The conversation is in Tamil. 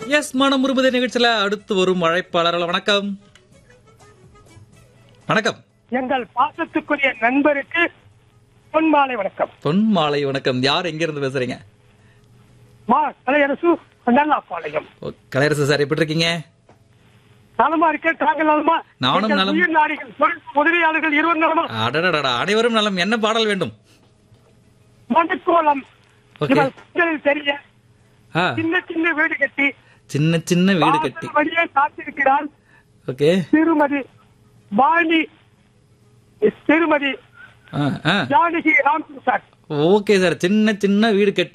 எஸ் மனம் முருமுதை நிகழ்ச்சியில அடுத்து வரும் அழைப்பாளர்கள் வணக்கம் வணக்கம் எங்கள் பாசத்துக்குரிய நண்பருக்கு பொன்மாலை வணக்கம் பொன் மாலை வணக்கம் யார் எங்க இருந்து பேசுறீங்க மா கலையரசு நல்லாப்பாளையம் ஓ, கலையரசு சார் எப்படி இருக்கீங்க நலமா இருக்க தாங்கள் நலமா நானும் எங்கள் நலம். உயிர் நாடிகள் தொழில் முதலியாளர்கள் இருவர் நலமா அடடடடா அனைவரும் நலம் என்ன பாடல் வேண்டும் மணக்கோலம் ஓகே இவர் கண்களில் தெரிய ஆ சின்ன சின்ன வீடு கட்டி சின்ன சின்ன வீடு கட்டி வாசல் வழியே காத்திருக்கிறார் ஓகே திருமதி வாணி திருமதி ஆ ஆ ஜானகி ராம்குமார் ஓகே சார் சின்ன சின்ன வீடு கட்டி